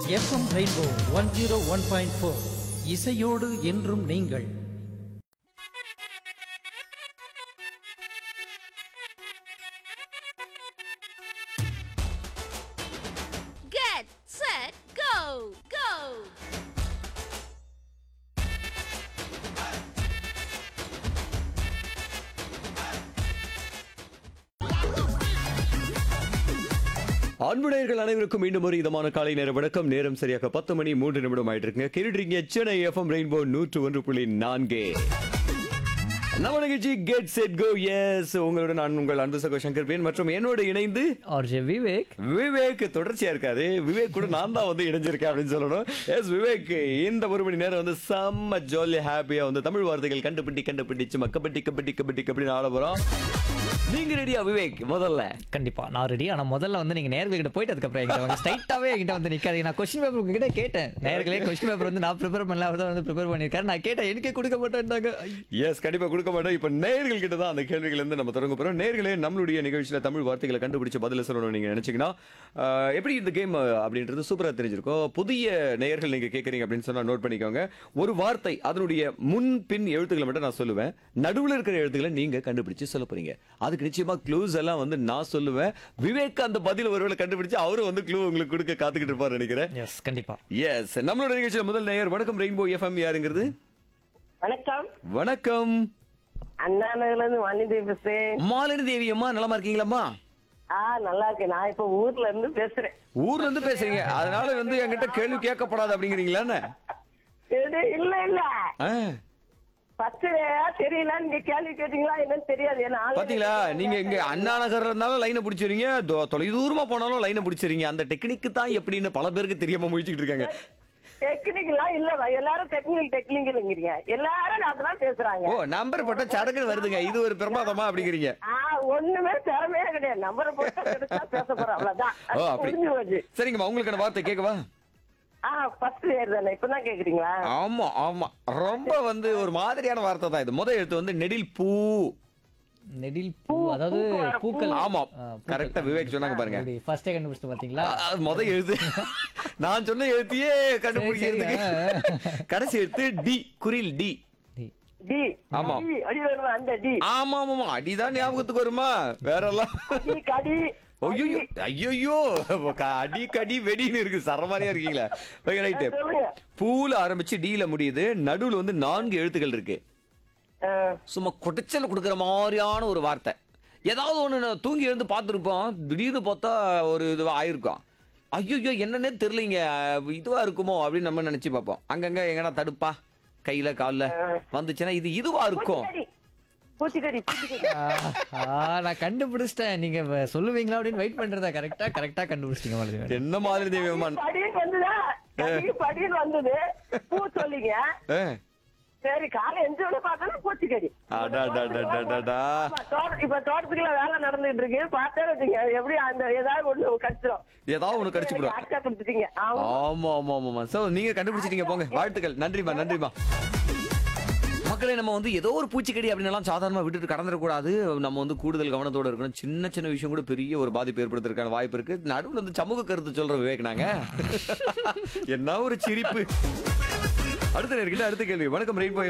FM Rainbow one zero one point four இசையோடு என்றும் நீங்கள் Get set go go அன்புடையர்கள் அனைவருக்கும் மீண்டும் ஒரு இதமான காலை நேர வணக்கம் நேரம் சரியாக பத்து மணி மூன்று நிமிடம் ஆயிட்டு இருக்குங்க கேட்டுறீங்க சென்னை எஃப்எம் ரெயின்போ நூற்று ஒன்று புள்ளி நான்கு நம்ம நிகழ்ச்சி கெட் செட் கோ எஸ் உங்களோட நான் உங்கள் அன்பு சகோ சங்கர் பேன் மற்றும் என்னோட இணைந்து ஆர்ஜே விவேக் விவேக் தொடர்ச்சியா இருக்காரு விவேக் கூட நான் தான் வந்து இணைஞ்சிருக்கேன் அப்படின்னு சொல்லணும் எஸ் விவேக் இந்த ஒரு மணி நேரம் வந்து செம்ம ஜாலி ஹாப்பியா வந்து தமிழ் வார்த்தைகள் கண்டுபிடி கண்டுபிடிச்சு மக்கப்பட்டி கபடி கபடி கபடி ஆட போறோம் நீங்க ரெடியா விவேக் முதல்ல கண்டிப்பா நான் ரெடி ஆனா முதல்ல வந்து நீங்க நேர்கள் கிட்ட போயிட்டு அதுக்கப்புறம் என்கிட்ட வந்து ஸ்ட்ரைட்டாவே என்கிட்ட வந்து நிக்காதீங்க நான் கொஸ்டின் பேப்பர் உங்ககிட்ட கேட்டேன் நேர்களே கொஸ்டின் பேப்பர் வந்து நான் ப்ரிப்பேர் பண்ணல அவர் தான் வந்து ப்ரிப்பேர் பண்ணிருக்காரு நான் கேட்டேன் எனக்கே கொடுக்க மாட்டேன்டாங்க எஸ் கண்டிப்பா கொடுக்க மாட்டோம் இப்ப நேர்கள் கிட்ட தான் அந்த கேள்விகள் இருந்து நம்ம தொடங்க போறோம் நேர்களே நம்மளுடைய நிகழ்ச்சியில தமிழ் வார்த்தைகளை கண்டுபிடிச்சு பதில சொல்லணும் நீங்க நினைச்சீங்கன்னா ஆஹ், எப்படி இந்த கேம் அப்படின்றது சூப்பரா தெரிஞ்சிருக்கும் புதிய நேயர்கள் நீங்க கேக்குறீங்க அப்படின்னு சொன்னா நோட் பண்ணிக்கோங்க ஒரு வார்த்தை அதனுடைய முன் பின் எழுத்துக்களை மட்டும் நான் சொல்லுவேன் நடுவுல இருக்கிற எழுத்துக்களை நீங்க கண்டுபிடிச்சு சொல்ல போறீங்க அதுக்கு நிச்சயமா க்ளூஸ் எல்லாம் வந்து நான் சொல்லுவேன் விவேக் அந்த பதில் ஒருவேளை கண்டுபிடிச்சு அவரும் வந்து க்ளூ உங்களுக்கு கொடுக்க காத்துக்கிட்டு இருப்பாரு நினைக்கிறேன் எஸ் கண்டிப்பா எஸ் நம்மளோட நிகழ்ச்சியில முதல் நேயர் வணக்கம் ரெயின்போ எஃப்எம் யாருங்கிறது வணக்கம் வணக்கம் அண்ணா நகர்ல இருந்து வாணிதேவி பேசுறேன் மாலினி தேவி அம்மா நலமா இருக்கீங்களாம்மா ஆ நல்லா இருக்கேன் நான் இப்ப ஊர்ல இருந்து பேசுறேன் ஊர்ல இருந்து பேசுறீங்க அதனால வந்து என்கிட்ட கேள்வி கேட்கப்படாது அப்படிங்கிறீங்களா இது இல்ல இல்ல ஃபர்ஸ்ட் தெரியல நீங்க கேள்வி கேட்டீங்களா என்னன்னு தெரியாது ஏன்னா already பாத்தீங்களா நீங்க இங்க அண்ணா நகர்ல இருந்தாலும் லைனை பிடிச்சிருங்க தொலைதூரமா போனாலும் லைனை பிடிச்சிருங்க அந்த டெக்னிக் தான் எப்படின்னு பல பேருக்கு தெரியாம முழிச்சுக்கிட்டு இருக்காங்க டெக்னிக்கெல்லாம் இல்ல எல்லாரும் டெக்னிக்கல் டெக்னிக்கல்ங்கிறீங்க எல்லாரும் அதெல்லாம் பேசுறாங்க ஓ நம்பர் போட்டா சடங்குன்னு வருதுங்க இது ஒரு பிரமாதமா அப்படிங்கிறீங்க ஆ ஒண்ணுமே திறமையே கிடையாது நம்பரை போட்டு எடுத்தா பேச போறோம் அவ்வளவுதான் ஓ அது அப்படி முடிஞ்சு போச்சு சரிங்கம்மா உங்களுக்கான வார்த்தை கேட்கவா ஆ ஃபர்ஸ்ட் இயர் தானே இப்பதான் கேக்குறீங்களா ஆமா ஆமா ரொம்ப வந்து ஒரு மாதிரியான வார்த்தை தான் இது முத எழுத்து வந்து நெடில் பூ நெடில் பூ அதாவது பூக்கு- பூக்கள் ஆமா கரெக்டா விவேக் சொன்னாங்க பாருங்க ஃபர்ஸ்டே கண்டுபிடிச்சு பாத்தீங்களா அது முத எழுத்து நான் சொன்ன எழுத்தையே கண்டுபிடிக்கிறதுக்கு சரி, கடைசி எழுத்து டி குரில் டி டி ஆமா. டி, அடி வருமா அந்த டி ஆமா ஆமா அடிதான் ஞாபகத்துக்கு வருமா வேற எல்லாம் டி கடி ஐயோ ஐயோ அடி கடி வெடின்னு இருக்கு சரமாரியா இருக்கீங்களா ஓகே ரைட்டு சொல்லுங்க பூல ஆரம்பிச்சு டீல முடியுது நடுவுல வந்து நான்கு எழுத்துக்கள் இருக்கு ஆ, சும்மா குடைச்சல் கொடுக்குற மாதிரியான ஒரு வார்த்தை ஏதாவது ஒன்று நான் தூங்கி எழுந்து பார்த்துருப்போம் திடீர்னு பார்த்தா ஒரு இதுவா ஆயிருக்கும் ஐயோ என்னன்னே தெரியலீங்க இதுவா இருக்குமோ அப்படின்னு நம்ம நினைச்சு பார்ப்போம் அங்கங்க எங்கடா தடுப்பா கையில கால்ல வந்துச்சுன்னா இது இதுவா இருக்கும் பூச்சிக்கடி பூச்சிக்கடி ஆ, நான் கண்டுபிடிச்சிட்டேன் நீங்க வ- சொல்லுவீங்களா அப்படின்னு வெயிட் பண்றதா கரெக்டா கரெக்டா கண்டுபிடிச்சிட்டீங்க உங்களுக்கு என்ன மாதிரி தேவியம்மான் படின்னு வந்துதா கடி படின்னு வந்தது பூ சொல்லிங்க ஏ சரி காலை எந்த விட பார்த்தாலும் பூச்சிக்கடி அடாடாடாடாடாடா. ஆமா, தோட்ட- இப்ப தோட்டத்துக்குள்ள வேலை நடந்துட்டு இருக்கு பார்த்தே வச்சுங்க எப்படி அந்த ஏதாவது ஒண்ணு கடிச்சிடும் ஏதாவது ஒண்ணு கடிச்சு போடும் அக்கா கொடுத்துட்டீங்க ஆமா ஆமா ஆமா ஆமா சோ நீங்க கண்டுபிடிச்சிட்டீங்க போங்க வாழ்த்துக்கள் நன்றிமா நன்றிமா மக்களே நம்ம வந்து ஏதோ ஒரு பூச்சிக்கடி அப்படின்னலாம் சாதாரணமா விட்டுட்டு கடந்துடக்கூடாது நம்ம வந்து கூடுதல் கவனத்தோட இருக்கணும் சின்ன சின்ன விஷயம் கூட பெரிய ஒரு பாதிப்பு ஏற்படுத்துறதுக்கான வாய்ப்பு இருக்கு நடுவுல வந்து சமூக கருத்து சொல்ற விவேக் நாங்க என்ன ஒரு சிரிப்பு அடுத்த நேர்கிட்ட அடுத்த கேள்வி வணக்கம் ரெயின்போ